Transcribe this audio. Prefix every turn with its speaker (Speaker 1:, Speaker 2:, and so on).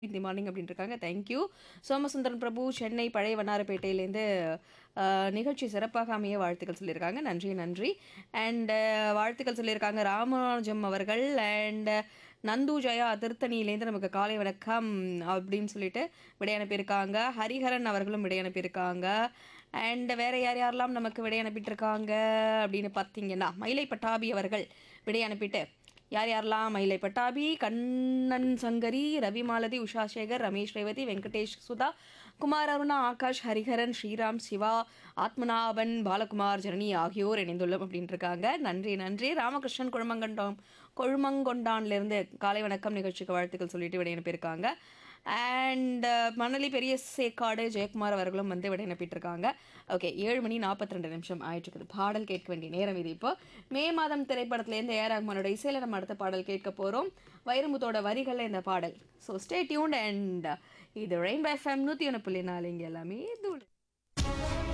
Speaker 1: இந்த மார்னிங் அப்படின்னு இருக்காங்க தேங்க்யூ சோமசுந்தரன் பிரபு சென்னை பழைய வண்ணாரப்பேட்டையிலேருந்து அஹ், நிகழ்ச்சி சிறப்பாக அமைய வாழ்த்துக்கள் சொல்லியிருக்காங்க நன்றி நன்றி அண்ட் வாழ்த்துக்கள் சொல்லியிருக்காங்க ராமானுஜம் அவர்கள் அண்ட் நந்து ஜெயா திருத்தணியிலேருந்து நமக்கு காலை வணக்கம் அப்படின்னு சொல்லிட்டு விடை அனுப்பியிருக்காங்க ஹரிஹரன் அவர்களும் விடை அனுப்பியிருக்காங்க அண்ட் வேற யார் யாரெல்லாம் நமக்கு விடை அனுப்பிட்டு இருக்காங்க அப்படின்னு பார்த்தீங்கன்னா மயிலை பட்டாபி அவர்கள் விடை அனுப்பிட்டு யார் யாரெல்லாம் மயிலை பட்டாபி கண்ணன் சங்கரி ரவி மாலதி உஷா சேகர் ரமேஷ் ரேவதி வெங்கடேஷ் சுதா குமார் அருணா ஆகாஷ் ஹரிஹரன் ஸ்ரீராம் சிவா ஆத்மநாபன் பாலகுமார் ஜனனி ஆகியோர் இணைந்துள்ளோம் அப்படின்னு இருக்காங்க நன்றி நன்றி ராமகிருஷ்ணன் குழுமங்கண்டம் கொழுமங்கொண்டான்லேருந்து காலை வணக்கம் நிகழ்ச்சிக்கு வாழ்த்துக்கள் சொல்லிட்டு விடை அனுப்பியிருக்காங்க அண்ட் மணலி பெரிய சேக்காடு ஜெயக்குமார் அவர்களும் வந்து விடை அனுப்பிட்டிருக்காங்க ஓகே ஏழு மணி நாற்பத்தி ரெண்டு நிமிஷம் ஆயிட்டு இருக்குது பாடல் கேட்க வேண்டிய நேரம் இது இப்போ மே மாதம் திரைப்படத்துலேருந்து ஏ ரஹ்மானோட இசையில் நம்ம அடுத்த பாடல் கேட்க போகிறோம் வைரமுத்தோட வரிகளில் இந்த பாடல் ஸோ ஸ்டே டியூன்ட் அண்ட் இது ரெயின்போ எஃப்எம் நூற்றி ஒன்று புள்ளி நாலு இங்கே எல்லாமே தூள்